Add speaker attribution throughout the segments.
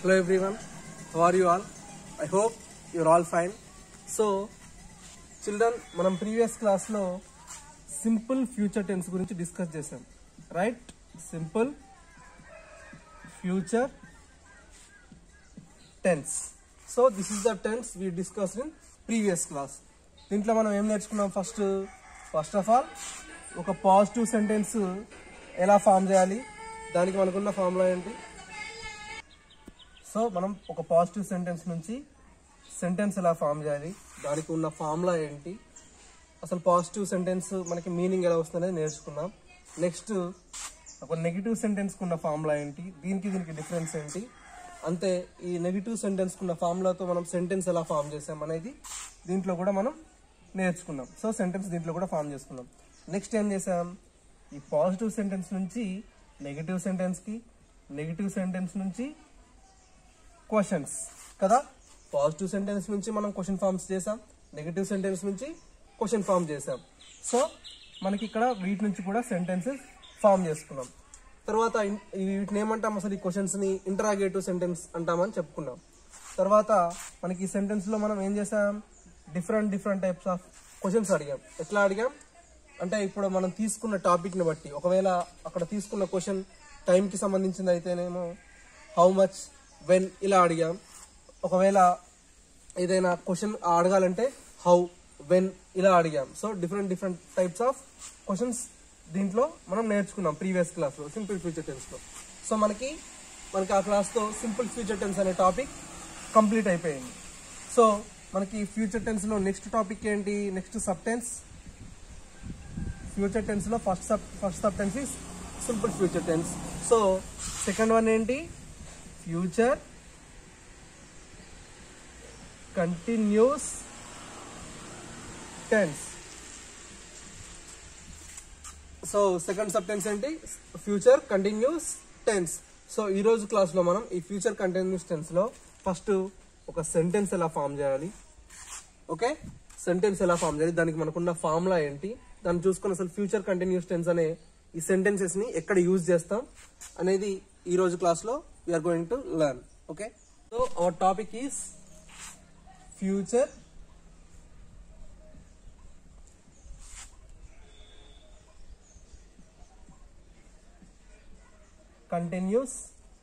Speaker 1: Hello everyone, how are you all? I hope you're all fine. So children మనం previous క్లాస్లో simple future tense గురించి discuss చేసాం right simple future tense so this is the tense we discuss in previous class దీంట్లో మనం ఏం నేర్చుకున్నాం first first of all ఒక positive sentence ఎలా ఫామ్ చేయాలి దానికి మనకున్న ఫార్ములా ఏంటి సో మనం ఒక పాజిటివ్ సెంటెన్స్ నుంచి సెంటెన్స్ ఎలా ఫామ్ చేయాలి దానికి ఉన్న ఫార్ములా ఏంటి అసలు పాజిటివ్ సెంటెన్స్ మనకి మీనింగ్ ఎలా వస్తుంది అనేది నేర్చుకున్నాం నెక్స్ట్ ఒక నెగిటివ్ సెంటెన్స్కి ఉన్న ఫార్ములా ఏంటి దీనికి దీనికి డిఫరెన్స్ ఏంటి అంతే ఈ నెగిటివ్ సెంటెన్స్కి ఉన్న ఫార్ములాతో మనం సెంటెన్స్ ఎలా ఫామ్ చేసాం అనేది దీంట్లో కూడా మనం నేర్చుకున్నాం సో సెంటెన్స్ దీంట్లో కూడా ఫామ్ చేసుకున్నాం నెక్స్ట్ ఏం చేసాం ఈ పాజిటివ్ సెంటెన్స్ నుంచి నెగిటివ్ సెంటెన్స్కి నెగిటివ్ సెంటెన్స్ నుంచి క్వశ్చన్స్ కదా పాజిటివ్ సెంటెన్స్ నుంచి మనం క్వశ్చన్ ఫార్మ్స్ చేసాం నెగిటివ్ సెంటెన్స్ నుంచి క్వశ్చన్ ఫామ్ చేసాం సో మనకి ఇక్కడ వీటి నుంచి కూడా సెంటెన్సెస్ ఫామ్ చేసుకున్నాం తర్వాత ఇన్- ఈ వీటిని ఏమంటాం అసలు ఈ క్వశ్చన్స్ ని ఇంటరాగేటివ్ సెంటెన్స్ అంటామని చెప్పుకున్నాం తర్వాత మనకి ఈ సెంటెన్స్ లో మనం ఏం చేసాం different different types of questions అడిగాం ఎట్లా అడిగాం అంటే ఇప్పుడు మనం తీసుకున్న టాపిక్ ని బట్టి ఒకవేళ అక్కడ తీసుకున్న క్వశ్చన్ టైం కి సంబంధించింది అయితేనేమో హౌ మచ్ వెన్ ఇలా అడిగాం ఒకవేళ ఏదైనా క్వశ్చన్ అడగాలంటే హౌ వెన్ ఇలా అడిగాం so different different types of questions దీంట్లో మనం నేర్చుకున్నాం ప్రీవియస్ క్లాస్లో సింపుల్ ఫ్యూచర్ టెన్స్లో సో మనకి మనకి ఆ క్లాస్తో సింపుల్ ఫ్యూచర్ టెన్స్ అనే టాపిక్ కంప్లీట్ అయిపోయింది సో మనకి ఫ్యూచర్ టెన్స్లో నెక్స్ట్ టాపిక్ ఏంటి నెక్స్ట్ సబ్ టెన్స్ ఫ్యూచర్ టెన్స్లో first sub first sub tense is simple future tense so second one ఏంటి future continuous tense so second sub tense ఏంటి future continuous tense so ఈ రోజు క్లాస్లో మనం ఈ ఫ్యూచర్ కంటిన్యూస్ టెన్స్లో ఫస్ట్ ఒక సెంటెన్స్ ఎలా ఫామ్ చేయాలి ఓకే సెంటెన్స్ ఎలా ఫామ్ చేయాలి దానికి మనకున్న ఫార్ములా ఏంటి దాన్ని చూసుకుని అసలు ఫ్యూచర్ కంటిన్యూస్ టెన్స్ అనే ఈ సెంటెన్సెస్ ని ఎక్కడ యూజ్ చేస్తాం అనేది ఈ రోజు క్లాస్లో we are going to learn okay so our topic is future continuous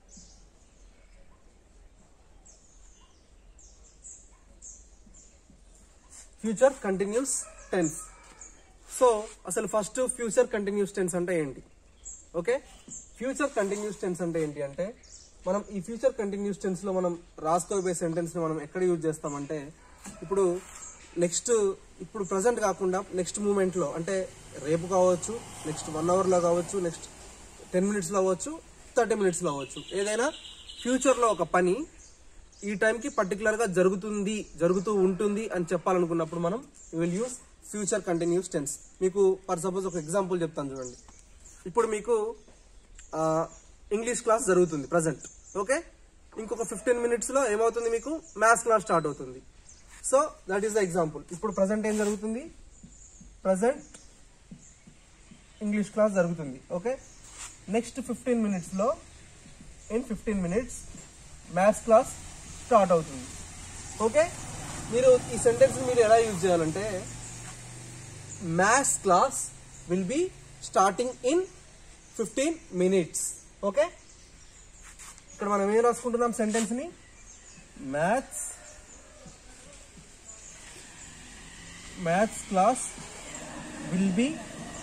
Speaker 1: future continuous tense so అసలు ఫస్ట్ ఫ్యూచర్ కంటిన్యూస్ టెన్స్ అంటే ఏంటి ఓకే ఫ్యూచర్ కంటిన్యూస్ టెన్స్ అంటే ఏంటి అంటే మనం ఈ ఫ్యూచర్ కంటిన్యూస్ టెన్స్ లో మనం రాసుకోబోయే సెంటెన్స్ ని మనం ఎక్కడ యూజ్ చేస్తామంటే ఇప్పుడు నెక్స్ట్ ఇప్పుడు ప్రజెంట్ కాకుండా నెక్స్ట్ మూమెంట్ లో అంటే రేపు కావచ్చు నెక్స్ట్ వన్ అవర్ లో కావచ్చు నెక్స్ట్ టెన్ మినిట్స్ లో అవ్వచ్చు థర్టీ మినిట్స్ లో అవ్వచ్చు ఏదైనా ఫ్యూచర్ లో ఒక పని ఈ టైంకి పర్టికులర్ గా జరుగుతుంది జరుగుతూ ఉంటుంది అని చెప్పాలనుకున్నప్పుడు మనం will use future continuous tense మీకు ఫర్ సపోజ్ ఒక ఎగ్జాంపుల్ చెప్తాను చూడండి ఇప్పుడు మీకు ఇంగ్లీష్ క్లాస్ జరుగుతుంది ప్రజెంట్ ఓకే ఇంకొక ఫిఫ్టీన్ మినిట్స్ లో ఏమవుతుంది మీకు మ్యాథ్స్ క్లాస్ స్టార్ట్ అవుతుంది so that is the example ఇప్పుడు ప్రజెంట్ ఏం జరుగుతుంది ప్రజెంట్ ఇంగ్లీష్ క్లాస్ జరుగుతుంది ఓకే నెక్స్ట్ ఫిఫ్టీన్ మినిట్స్లో in fifteen minutes maths class start అవుతుంది ఓకే మీరు ఈ సెంటెన్స్ మీరు ఎలా యూజ్ చేయాలంటే maths class will be starting in fifteen minutes okay ఇక్కడ మనం ఏం రాసుకుంటున్నాం సెంటెన్స్ని maths maths class will be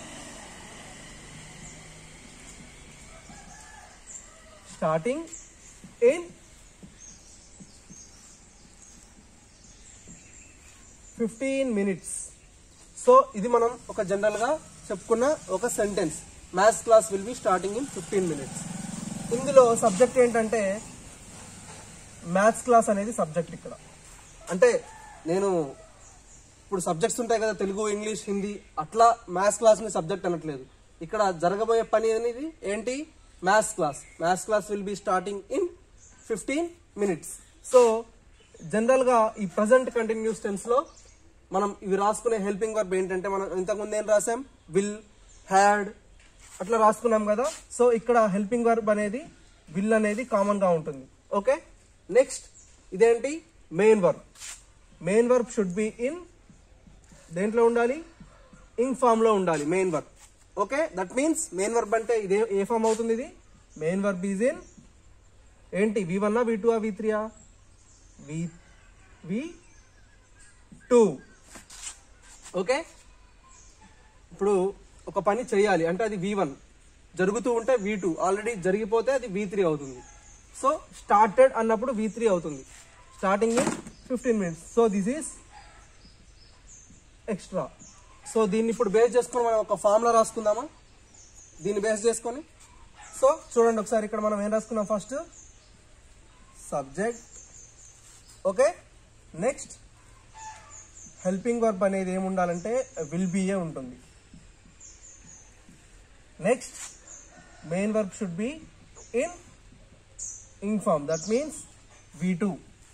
Speaker 1: starting in fifteen minutes so ఇది మనం ఒక జనరల్ గా చెప్పుకున్న ఒక sentence maths class will be starting in fifteen minutes ఇందులో సబ్జెక్ట్ ఏంటంటే మ్యాథ్స్ క్లాస్ అనేది సబ్జెక్ట్ ఇక్కడ అంటే నేను ఇప్పుడు సబ్జెక్ట్స్ ఉంటాయి కదా తెలుగు ఇంగ్లీష్ హిందీ అట్లా మ్యాథ్స్ క్లాస్ ని సబ్జెక్ట్ అనట్లేదు ఇక్కడ జరగబోయే పని అనేది ఏంటి maths class maths class will be starting in fifteen minutes so general గా ఈ ప్రజెంట్ కంటిన్యూస్ టెన్స్ లో మనం ఇవి రాసుకునే హెల్పింగ్ వర్బ్ ఏంటంటే మనం ఇంతకుముందు ఏం రాసాం విల్ హ్యాడ్ అట్లా రాసుకున్నాం కదా సో ఇక్కడ హెల్పింగ్ వర్బ్ అనేది విల్ అనేది కామన్ గా ఉంటుంది ఓకే నెక్స్ట్ ఇదేంటి main verb main verb should be in దేంట్లో ఉండాలి ఇంగ్ ఫామ్ లో ఉండాలి main verb okay that means main verb అంటే ఇదే ఏ ఫామ్ అవుతుంది ఇది మెయిన్ వర్బ్ ఈజ్ ఇన్ ఏంటి V one V two V త్రీయా వి వి టూ ఓకే ఇప్పుడు ఒక పని చేయాలి అంటే అది వి వన్ జరుగుతూ ఉంటే వి టూ ఆల్రెడీ జరిగిపోతే అది వి త్రీ అవుతుంది సో స్టార్టెడ్ అన్నప్పుడు వి త్రీ అవుతుంది starting in fifteen minutes so this is extra so దీన్ని ఇప్పుడు బేస్ చేసుకొని మనం ఒక ఫార్ములా రాసుకుందామా దీన్ని బేస్ చేసుకొని సో చూడండి ఒకసారి ఇక్కడ మనం ఏం రాసుకున్నాం first subject okay next helping verb అనేది ఏమి ఉండాలంటే విల్ బీ ఏ ఉంటుంది next main verb should be in in form that means V two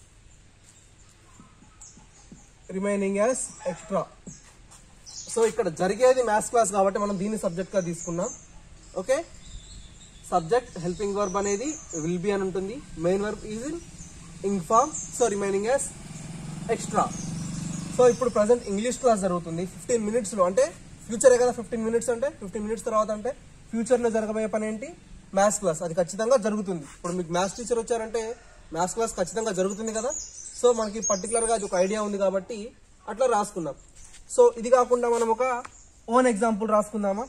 Speaker 1: remaining as extra so ఇక్కడ జరిగేది మ్యాథ్స్ క్లాస్ కాబట్టి మనం దీన్ని సబ్జెక్ట్గా తీసుకున్నాం ఓకే సబ్జెక్ట్ హెల్పింగ్ వర్బ్ అనేది విల్ బి అని ఉంటుంది main verb is in ing form so remaining as extra so ఇప్పుడు ప్రజెంట్ ఇంగ్లీష్ క్లాస్ జరుగుతుంది ఫిఫ్టీన్ మినిట్స్లో అంటే ఫ్యూచరే కదా ఫిఫ్టీన్ మినిట్స్ అంటే ఫిఫ్టీన్ మినిట్స్ తర్వాత అంటే ఫ్యూచర్లో జరగబోయే పని ఏంటి మ్యాథ్స్ క్లాస్ అది ఖచ్చితంగా జరుగుతుంది ఇప్పుడు మీకు మ్యాథ్స్ టీచర్ వచ్చారంటే మ్యాథ్స్ క్లాస్ ఖచ్చితంగా జరుగుతుంది కదా సో మనకి పర్టికులర్గా అది ఒక ఐడియా ఉంది కాబట్టి అట్లా రాసుకున్నాం సో ఇది కాకుండా మనం ఒక ఓన్ ఎగ్జాంపుల్ రాసుకుందామా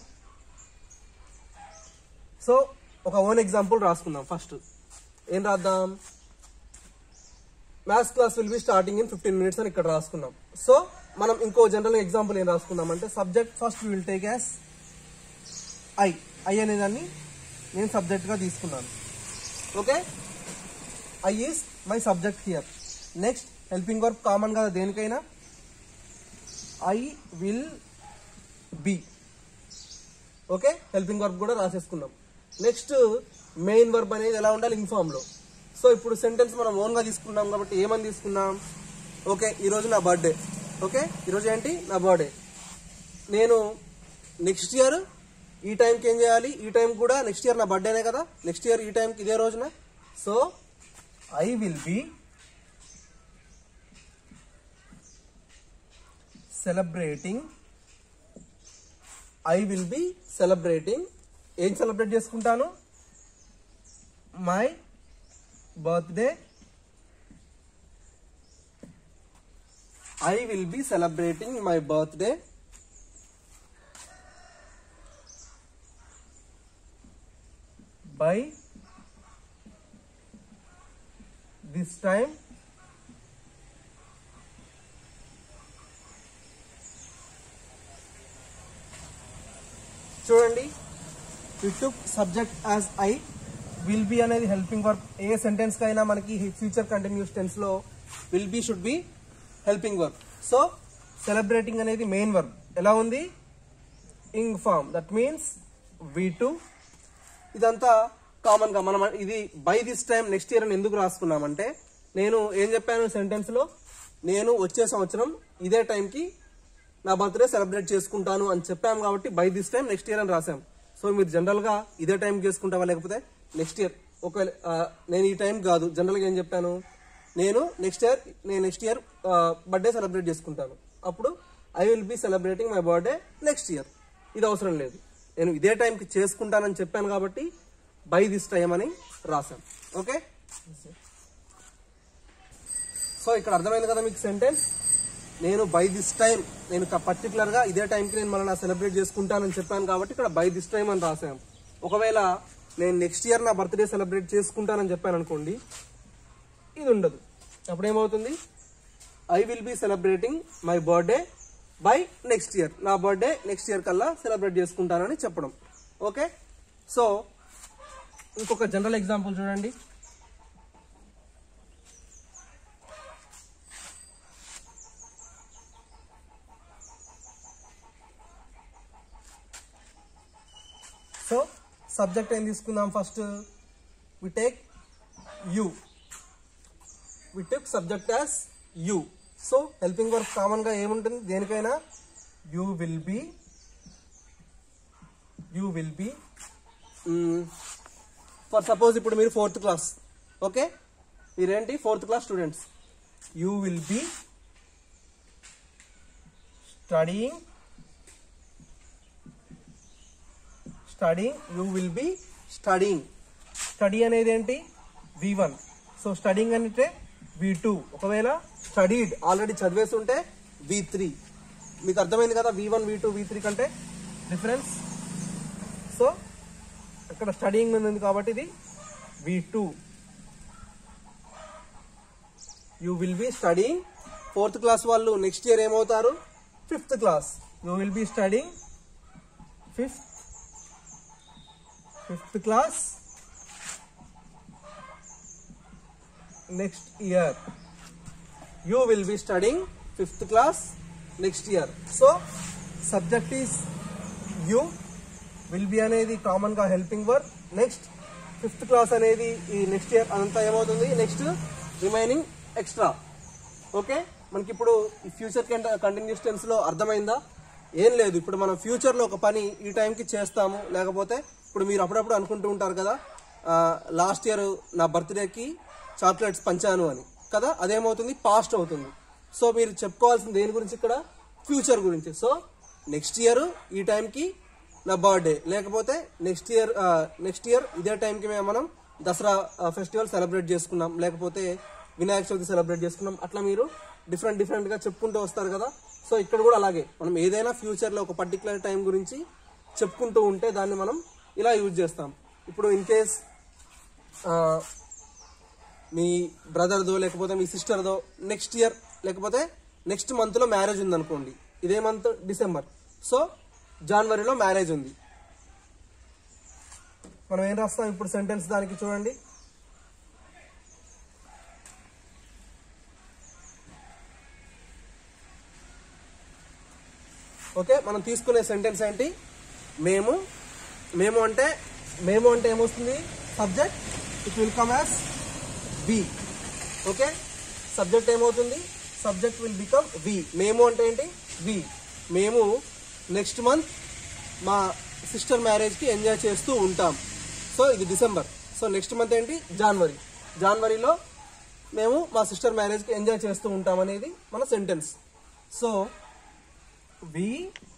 Speaker 1: సో ఒక ఓన్ ఎగ్జాంపుల్ రాసుకుందాం ఫస్ట్ ఏం రాద్దాం maths class will be starting in fifteen minutes అని ఇక్కడ రాసుకున్నాం సో మనం ఇంకో జనరల్ ఎగ్జాంపుల్ ఏం రాసుకుందాం అంటే subject first will take as I I అనే దాన్ని నేను సబ్జెక్ట్గా తీసుకున్నాను okay I is my subject here next helping work common కదా దేనికైనా I will be okay helping verb కూడా రాసేసుకున్నాం నెక్స్ట్ మెయిన్ వర్బ్ అనేది ఎలా ఉండాలి ఇన్ఫామ్ లో సో ఇప్పుడు సెంటెన్స్ మనం ఓన్ గా తీసుకున్నాం కాబట్టి ఏమని తీసుకున్నాం ఓకే ఈరోజు నా బర్త్డే ఓకే ఈరోజు ఏంటి నా బర్త్డే నేను నెక్స్ట్ ఇయర్ ఈ టైంకి ఏం చేయాలి ఈ టైం కూడా నెక్స్ట్ ఇయర్ నా బర్త్డేనే కదా నెక్స్ట్ ఇయర్ ఈ టైంకి ఇదే రోజున so I will be celebrating I will be celebrating ఏం సెలబ్రేట్ చేసుకుంటాను my birthday I will be celebrating my birthday by this time చూడండి we took subject as I will be అనేది హెల్పింగ్ వర్క్ ఏ sentence కైనా మనకి future continuous tense లో will be should be helping work so celebrating అనేది main work ఎలా ఉంది ing form that means V two ఇదంతా కామన్ గా మనం ఇది by this time next year అని ఎందుకు రాసుకున్నామంటే నేను ఏం చెప్పాను సెంటెన్స్ లో నేను వచ్చే సంవత్సరం ఇదే టైంకి నా బర్త్డే సెలబ్రేట్ చేసుకుంటాను అని చెప్పాము కాబట్టి by this time next year అని రాసాం సో మీరు జనరల్ గా ఇదే టైం చేసుకుంటావా లేకపోతే నెక్స్ట్ ఇయర్ ఒకవేళ ఆ, నేను ఈ టైం కాదు జనరల్ గా ఏం చెప్పాను నేను నెక్స్ట్ ఇయర్ నేను నెక్స్ట్ ఇయర్ బర్త్డే సెలబ్రేట్ చేసుకుంటాను అప్పుడు I will be celebrating my birthday next year ఇది అవసరం లేదు నేను ఇదే టైంకి చేసుకుంటానని చెప్పాను కాబట్టి బై దిస్ టైం అని రాశాను ఓకే సో ఇక్కడ అర్థమైంది కదా మీకు సెంటెన్స్ నేను బై దిస్ టైం నేను పర్టికులర్ గా ఇదే టైంకి నేను మళ్ళీ సెలబ్రేట్ చేసుకుంటానని చెప్పాను కాబట్టి ఇక్కడ బై దిస్ టైం అని రాశాను ఒకవేళ నేను నెక్స్ట్ ఇయర్ నా బర్త్డే సెలబ్రేట్ చేసుకుంటానని చెప్పాను అనుకోండి ఇది ఉండదు అప్పుడు ఏమవుతుంది I will be celebrating my birthday by next year నా బర్త్డే నెక్స్ట్ ఇయర్ కల్లా సెలబ్రేట్ చేసుకుంటానని చెప్పడం ఓకే సో ఇంకొక జనరల్ ఎగ్జాంపుల్ చూడండి సో సబ్జెక్ట్ ఏం తీసుకుందాం first we take you we take subject as you so helping work common గా ఏముంటుంది దేనికైనా you will be you will be for suppose ఇప్పుడు మీరు ఫోర్త్ క్లాస్ ఓకే మీరేంటి fourth class students you will be studying studying you will be studying study అనేది ఏంటి V one so studying అంటే V two ఒకవేళ స్టడీడ్ ఆల్రెడీ చదివేసి ఉంటే V three మీకు అర్థమైంది కదా V one V two V three కంటే డిఫరెన్స్ సో ఇక్కడ స్టడీయింగ్ ఉంది కాబట్టి ఇది V two you will be studying fourth class వాళ్ళు నెక్స్ట్ ఇయర్ ఏమవుతారు fifth class you will be studying fifth fifth class next year you will be studying fifth class next year so subject is you will be అనేది common గా helping work next fifth class అనేది ఈ next year అదంతా ఏమవుతుంది next remaining extra okay మనకి ఇప్పుడు ఈ future continuous tense లో అర్థమైందా ఏం లేదు ఇప్పుడు మనం ఫ్యూచర్ లో ఒక పని ఈ టైంకి చేస్తాము లేకపోతే ఇప్పుడు మీరు అప్పుడప్పుడు అనుకుంటూ ఉంటారు కదా లాస్ట్ ఇయర్ నా బర్త్డేకి చాక్లెట్స్ పంచాను అని కదా అదేమవుతుంది పాస్ట్ అవుతుంది సో మీరు చెప్పుకోవాల్సింది దేని గురించి ఇక్కడ ఫ్యూచర్ గురించి సో నెక్స్ట్ ఇయర్ ఈ టైంకి నా బర్త్డే లేకపోతే నెక్స్ట్ ఇయర్ నెక్స్ట్ ఇయర్ ఇదే టైంకి మేము మనం దసరా ఫెస్టివల్ సెలబ్రేట్ చేసుకున్నాం లేకపోతే వినాయక చవితి సెలబ్రేట్ చేసుకున్నాం అట్లా మీరు డిఫరెంట్ డిఫరెంట్ గా చెప్పుకుంటూ వస్తారు కదా సో ఇక్కడ కూడా అలాగే మనం ఏదైనా ఫ్యూచర్ లో ఒక పర్టికులర్ టైం గురించి చెప్పుకుంటూ ఉంటే దాన్ని మనం ఇలా యూజ్ చేస్తాం ఇప్పుడు ఇన్ కేస్ మీ బ్రదర్దో లేకపోతే మీ సిస్టర్దో నెక్స్ట్ ఇయర్ లేకపోతే నెక్స్ట్ మంత్లో మ్యారేజ్ ఉంది అనుకోండి ఇదే మంత్ డిసెంబర్ సో జనవరిలో మ్యారేజ్ ఉంది మనం ఏం రాస్తాం ఇప్పుడు సెంటెన్స్ దానికి చూడండి ఓకే మనం తీసుకునే సెంటెన్స్ ఏంటి మేము మేము అంటే మేము అంటే ఏమొస్తుంది subject it will come as we okay subject ఏమవుతుంది సబ్జెక్ట్ విల్ బికమ్ వి మేము అంటే ఏంటి వి మేము నెక్స్ట్ మంత్ మా సిస్టర్ మ్యారేజ్కి ఎంజాయ్ చేస్తూ ఉంటాం సో ఇది డిసెంబర్ సో నెక్స్ట్ మంత్ ఏంటి జనవరి జనవరిలో మేము మా సిస్టర్ మ్యారేజ్కి ఎంజాయ్ చేస్తూ ఉంటాం అనేది మన sentence so we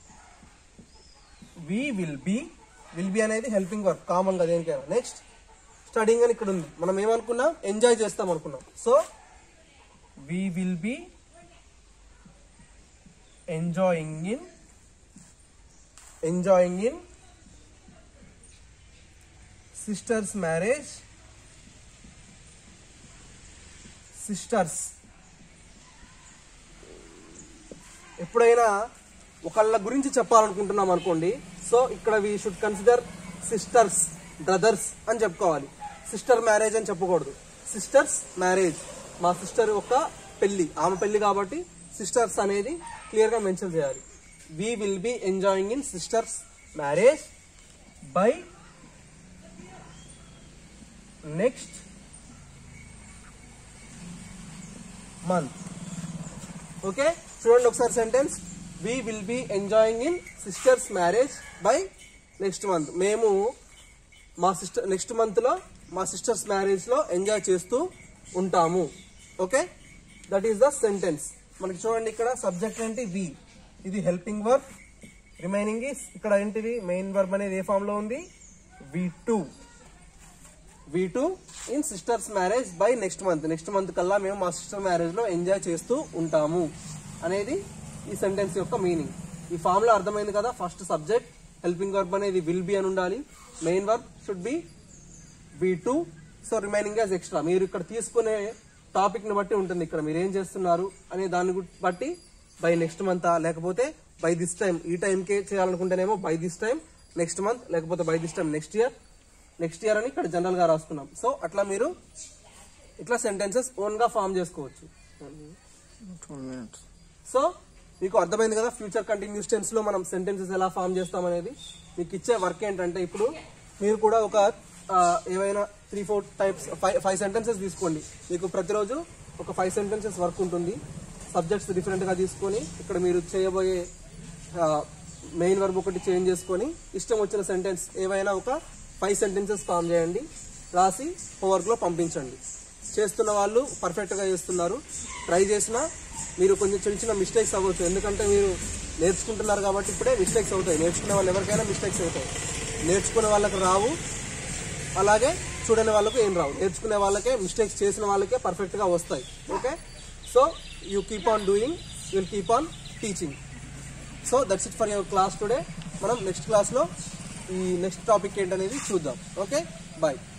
Speaker 1: we will be will be అనేది హెల్పింగ్ వర్క్ కామన్ గా దేనికైనా నెక్స్ట్ స్టడింగ్ అని ఇక్కడ ఉంది మనం ఏమనుకున్నాం ఎంజాయ్ చేస్తాం అనుకున్నాం so we will be enjoying in enjoying in sisters marriage sisters ఎప్పుడైనా ఒకళ్ళ గురించి చెప్పాలనుకుంటున్నాం అనుకోండి సో ఇక్కడ we should consider sisters brothers అని చెప్పుకోవాలి సిస్టర్ మ్యారేజ్ అని చెప్పకూడదు సిస్టర్స్ మ్యారేజ్ మా సిస్టర్ యొక్క పెళ్లి ఆమె పెళ్లి కాబట్టి సిస్టర్స్ అనేది క్లియర్ గా మెన్షన్ చేయాలి we will be enjoying in sisters marriage by next month okay చూడండి ఒకసారి sentence we will be enjoying in sisters marriage by next month మేము మా సిస్టర్ నెక్స్ట్ మంత్ లో మా సిస్టర్స్ మ్యారేజ్ లో ఎంజాయ్ చేస్తూ ఉంటాము okay that is the sentence మనకి చూడండి ఇక్కడ సబ్జెక్ట్ ఏంటి వి ఇది హెల్పింగ్ వర్క్ రిమైనింగ్ ఈస్ ఇక్కడ ఏంటిది మెయిన్ వర్బ్ అనేది ఏ ఫామ్ లో ఉంది V two V two in sisters marriage by next month next month కల్లా మేము మా సిస్టర్ మ్యారేజ్ లో ఎంజాయ్ చేస్తూ ఉంటాము అనేది ఈ సెంటెన్స్ యొక్క మీనింగ్ ఈ ఫామ్ లో అర్థమైంది కదా ఫస్ట్ సబ్జెక్ట్ హెల్పింగ్ వర్బ్ అనేది విల్ బి అని ఉండాలి main verb should be V two so remaining as extra మీరు ఇక్కడ తీసుకునే టాపిక్ ని బట్టి ఉంటుంది ఇక్కడ మీరు ఏం చేస్తున్నారు అనే దాన్ని గు- బట్టి బై నెక్స్ట్ మంత్ లేకపోతే బై దిస్ టైం ఈ టైంకే చేయాలనుకుంటేనేమో by this time next month లేకపోతే by this time next year next year అని ఇక్కడ జనరల్ గా రాసుకున్నాం సో అట్లా మీరు ఇట్లా సెంటెన్సెస్ ఓన్ గా ఫామ్ చేసుకోవచ్చు సో మీకు అర్థమైంది కదా ఫ్యూచర్ కంటిన్యూస్ టెన్స్ లో మనం సెంటెన్సెస్ ఎలా ఫామ్ చేస్తాం అనేది మీకు ఇచ్చే వర్క్ ఏంటంటే ఇప్పుడు మీరు కూడా ఒక ఆ, ఏవైనా three four types five five sentences తీసుకోండి మీకు ప్రతిరోజు ఒక ఫైవ్ సెంటెన్సెస్ వర్క్ ఉంటుంది సబ్జెక్ట్స్ డిఫరెంట్ గా తీసుకొని ఇక్కడ మీరు చేయబోయే మెయిన్ వర్బ్ ఒకటి చేంజ్ చేసుకొని ఇష్టం వచ్చిన సెంటెన్స్ ఏవైనా ఒక ఫైవ్ సెంటెన్సెస్ ఫామ్ చేయండి రాసి హోంవర్క్ లో పంపించండి చేస్తున్న వాళ్ళు పర్ఫెక్ట్గా చేస్తున్నారు ట్రై చేసినా మీరు కొంచెం చిన్న చిన్న మిస్టేక్స్ అవ్వచ్చు ఎందుకంటే మీరు నేర్చుకుంటున్నారు కాబట్టి ఇప్పుడే మిస్టేక్స్ అవుతాయి నేర్చుకునే వాళ్ళు ఎవరికైనా మిస్టేక్స్ అవుతాయి నేర్చుకునే వాళ్ళకి రావు అలాగే చూడని వాళ్ళకు ఏం రావు నేర్చుకునే వాళ్ళకే మిస్టేక్స్ చేసిన వాళ్ళకే పర్ఫెక్ట్గా వస్తాయి okay so you keep on doing will keep on teaching so that's it for your class today మనం నెక్స్ట్ క్లాస్లో ఈ నెక్స్ట్ టాపిక్ ఏంటనేది చూద్దాం ఓకే బాయ్